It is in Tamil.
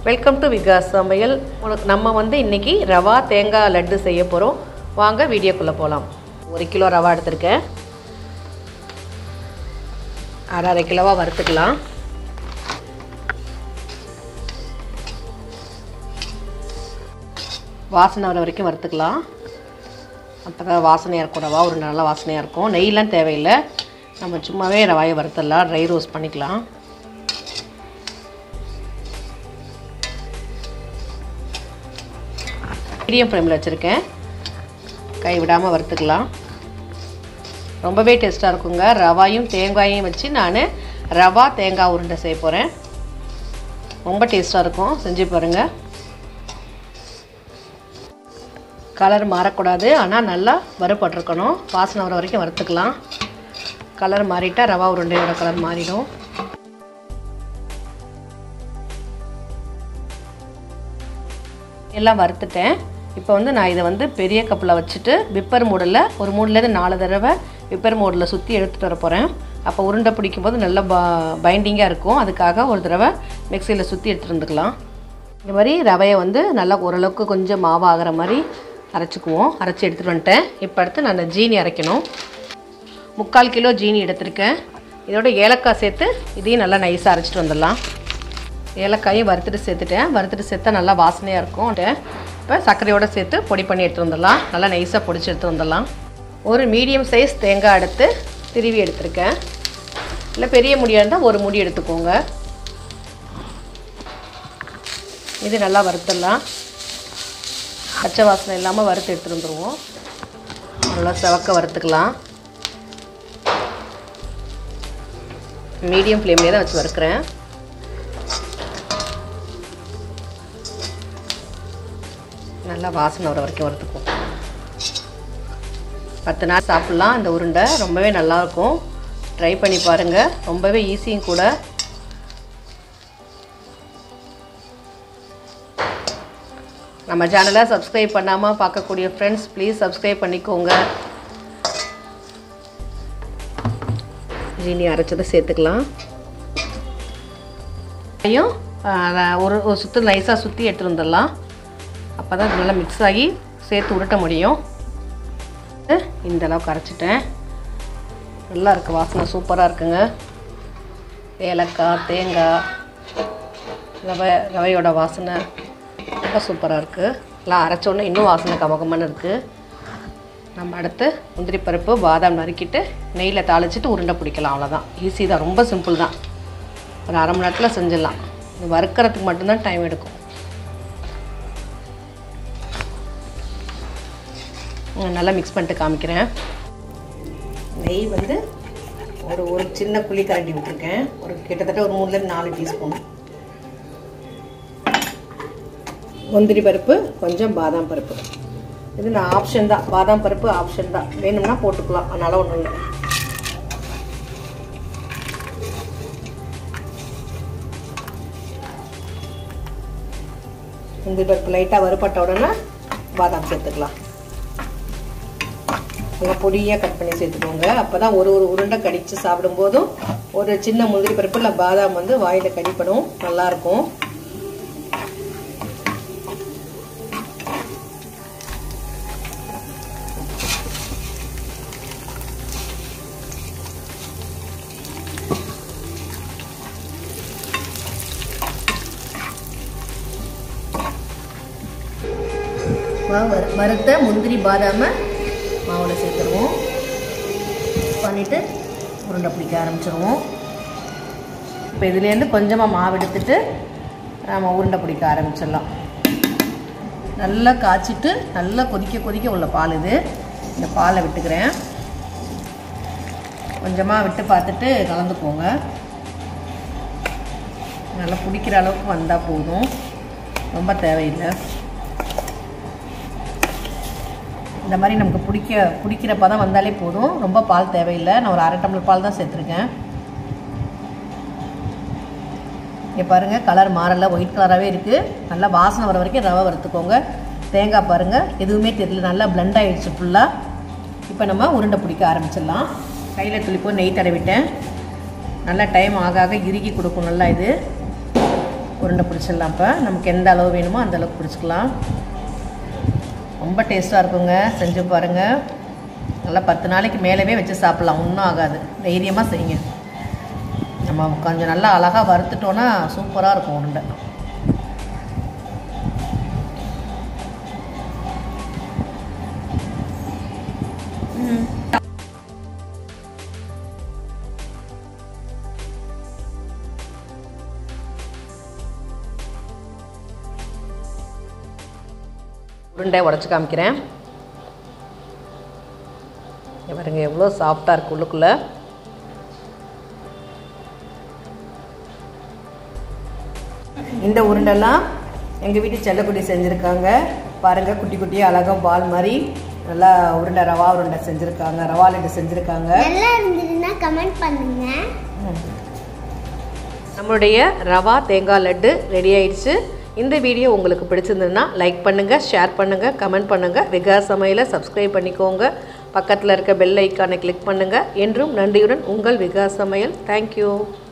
வெல்கம் டு விகாஸ் சமையல் உனக்கு நம்ம வந்து இன்றைக்கி ரவா தேங்காய் லட்டு செய்ய போகிறோம் வாங்க வீடியோக்குள்ளே போகலாம் ஒரு கிலோ ரவா எடுத்திருக்கேன் அரை அரை கிலோவாக வறுத்துக்கலாம் வாசனை வர வரைக்கும் வறுத்துக்கலாம் அப்போ தான் வாசனையாக இருக்கும் ரவா ஒரு நல்ல வாசனையாக இருக்கும் நெய்லாம் தேவையில்லை நம்ம சும்மாவே ரவாயை வறுத்துடலாம் ட்ரை ரோஸ்ட் பண்ணிக்கலாம் மீடியம் ஃப்ளேமில் வச்சுருக்கேன் கை விடாமல் வறுத்துக்கலாம் ரொம்பவே டேஸ்ட்டாக இருக்குங்க ரவாயும் தேங்காயும் வச்சு நான் ரவா தேங்காய் உருண்டை செய்ய போகிறேன் ரொம்ப டேஸ்ட்டாக இருக்கும் செஞ்சு பாருங்கள் கலர் மாறக்கூடாது ஆனால் நல்லா வறுபட்டிருக்கணும் வாசனை வர வரைக்கும் வறுத்துக்கலாம் கலர் மாறிட்டால் ரவா உருண்டையோட கலர் மாறிடும் எல்லாம் வறுத்துட்டேன் இப்போ வந்து நான் இதை வந்து பெரிய கப்பில் வச்சுட்டு விப்பர் மூடில் ஒரு மூணுலேருந்து நாலு தடவை விப்பர் மூடில் சுற்றி எடுத்துகிட்டு வர போகிறேன் அப்போ உருண்டை பிடிக்கும் போது நல்லா ப பைண்டிங்காக இருக்கும் அதுக்காக ஒரு தடவை மிக்சியில் சுற்றி எடுத்துகிட்டு வந்துக்கலாம் இந்த மாதிரி ரவையை வந்து நல்லா ஓரளவுக்கு கொஞ்சம் மாவாகிற மாதிரி அரைச்சிக்குவோம் அரைச்சி எடுத்துகிட்டு வந்துட்டேன் இப்போ அடுத்து நான் ஜீனி அரைக்கணும் முக்கால் கிலோ ஜீனி எடுத்திருக்கேன் இதோட ஏலக்காய் சேர்த்து இதையும் நல்லா நைஸாக அரைச்சிட்டு வந்துடலாம் ஏலக்காயும் வறுத்துட்டு சேர்த்துட்டேன் வறுத்துட்டு சேர்த்தா நல்லா வாசனையாக இருக்கும் இப்போ சர்க்கரையோடு சேர்த்து பொடி பண்ணி எடுத்து வந்துடலாம் நல்லா நைஸாக பொடிச்சு எடுத்து வந்துடலாம் ஒரு மீடியம் சைஸ் தேங்காய் எடுத்து திருவி எடுத்திருக்கேன் இல்லை பெரிய முடியாக இருந்தால் ஒரு முடி எடுத்துக்கோங்க இது நல்லா வறுத்துடலாம் பச்சை வாசனை இல்லாமல் வறுத்து எடுத்துகிட்டு வந்துடுவோம் நல்லா செவக்க வறுத்துக்கலாம் மீடியம் ஃப்ளேம்லேயே தான் வச்சு வறுக்கிறேன் நல்லா வாசனை வர வரைக்கும் வறுத்துக்கும் பத்து நாள் சாப்பிட்லாம் இந்த உருண்டை ரொம்பவே நல்லாயிருக்கும் ட்ரை பண்ணி பாருங்கள் ரொம்பவே ஈஸியும் கூட நம்ம சேனலை சப்ஸ்கிரைப் பண்ணாமல் பார்க்கக்கூடிய ஃப்ரெண்ட்ஸ் ப்ளீஸ் சப்ஸ்கிரைப் பண்ணிக்கோங்க ஜீனி அரைச்சதை சேர்த்துக்கலாம் ஐயும் ஒரு ஒரு சுற்று நைஸாக சுற்றி எடுத்துகிட்டு வந்துடலாம் அப்போ தான் நல்லா மிக்ஸ் ஆகி சேர்த்து உருட்ட முடியும் இந்த அளவுக்கு அரைச்சிட்டேன் நல்லா இருக்குது வாசனை சூப்பராக இருக்குங்க ஏலக்காய் தேங்காய் ரவை ரவையோட வாசனை ரொம்ப சூப்பராக இருக்குது எல்லாம் அரைச்சோன்னே இன்னும் வாசனை கமகமான இருக்குது நம்ம அடுத்து முந்திரி பருப்பு பாதாம் நறுக்கிட்டு நெய்யில் தாளிச்சிட்டு உருண்டை பிடிக்கலாம் அவ்வளோதான் ஈஸி தான் ரொம்ப சிம்பிள் தான் ஒரு அரை மணி நேரத்தில் செஞ்சிடலாம் இது வறுக்கிறதுக்கு மட்டும்தான் டைம் எடுக்கும் நல்லா மிக்ஸ் பண்ணிட்டு காமிக்கிறேன் நெய் வந்து ஒரு ஒரு சின்ன புளி கரண்டி விட்டுருக்கேன் ஒரு கிட்டத்தட்ட ஒரு மூணுலேருந்து நாலு டீஸ்பூன் முந்திரி பருப்பு கொஞ்சம் பாதாம் பருப்பு இது நான் ஆப்ஷன் தான் பாதாம் பருப்பு ஆப்ஷன் தான் வேணும்னா போட்டுக்கலாம் அதனால் ஒன்றும் இல்லை முந்திரி பருப்பு லைட்டாக வறுபட்ட உடனே பாதாம் சேர்த்துக்கலாம் நல்லா பொடியாக கட் பண்ணி சேர்த்துக்கோங்க அப்போ தான் ஒரு ஒரு உருண்டை கடித்து சாப்பிடும்போதும் ஒரு சின்ன முந்திரி பருப்பு இல்லை பாதாம் வந்து வாயில் கடிப்படும் நல்லாயிருக்கும் வறுத்த முந்திரி பாதாமை மாவில் சேர்த்துருவோம் பண்ணிவிட்டு உருண்டை பிடிக்க ஆரம்பிச்சிருவோம் இப்போ இதுலேருந்து கொஞ்சமாக மாவு எடுத்துட்டு நம்ம உருண்டை பிடிக்க ஆரம்பிச்சிடலாம் நல்லா காய்ச்சிட்டு நல்லா கொதிக்க கொதிக்க உள்ள பால் இது இந்த பாலை விட்டுக்கிறேன் கொஞ்சமாக விட்டு பார்த்துட்டு கலந்துக்கோங்க நல்லா பிடிக்கிற அளவுக்கு வந்தால் போதும் ரொம்ப தேவையில்லை இந்த மாதிரி நமக்கு பிடிக்க பிடிக்கிற பதம் வந்தாலே போதும் ரொம்ப பால் தேவையில்லை நான் ஒரு அரை டம்ளர் பால் தான் சேர்த்துருக்கேன் இங்கே பாருங்கள் கலர் மாறல ஒயிட் கலராகவே இருக்குது நல்லா வாசனை வர வரைக்கும் ரவை வறுத்துக்கோங்க தேங்காய் பாருங்கள் எதுவுமே தெரியல நல்லா பிளண்ட் ஆகிடுச்சு ஃபுல்லாக இப்போ நம்ம உருண்டை பிடிக்க ஆரம்பிச்சிடலாம் கையில் துளிப்போ நெய் தடவிட்டேன் நல்லா டைம் ஆக ஆக இறுகி கொடுக்கும் நல்லா இது உருண்டை பிடிச்சிடலாம் இப்போ நமக்கு எந்த அளவு வேணுமோ அந்த அளவுக்கு பிடிச்சிக்கலாம் ரொம்ப டேஸ்ட்டாக இருக்குங்க செஞ்சு பாருங்கள் நல்லா பத்து நாளைக்கு மேலவே வச்சு சாப்பிட்லாம் ஒன்றும் ஆகாது தைரியமாக செய்யுங்க நம்ம கொஞ்சம் நல்லா அழகாக வறுத்துட்டோன்னா சூப்பராக இருக்கும் உருண்டை உருண்டை உடச்சி காமிக்கிறேன் இங்க பாருங்க எவ்வளோ சாஃப்டாக இருக்குது உள்ளுக்குள்ளே இந்த உருண்டெல்லாம் எங்கள் வீட்டு செல்லக்குட்டி செஞ்சுருக்காங்க பாருங்கள் குட்டி குட்டியாக அழகாக பால் மாதிரி நல்லா உருண்டை ரவா உருண்டை செஞ்சுருக்காங்க ரவா லட்டு செஞ்சுருக்காங்க நல்லா இருந்ததுன்னா கமெண்ட் பண்ணுங்க நம்மளுடைய ரவா தேங்காய் லட்டு ரெடி ஆயிடுச்சு இந்த வீடியோ உங்களுக்கு பிடிச்சிருந்ததுன்னா லைக் பண்ணுங்கள் ஷேர் பண்ணுங்கள் கமெண்ட் பண்ணுங்கள் விகாஸ் சமையலை சப்ஸ்கிரைப் பண்ணிக்கோங்க பக்கத்தில் இருக்க பெல் ஐக்கானை கிளிக் பண்ணுங்கள் என்றும் நன்றியுடன் உங்கள் விகாஸ் சமையல் தேங்க்யூ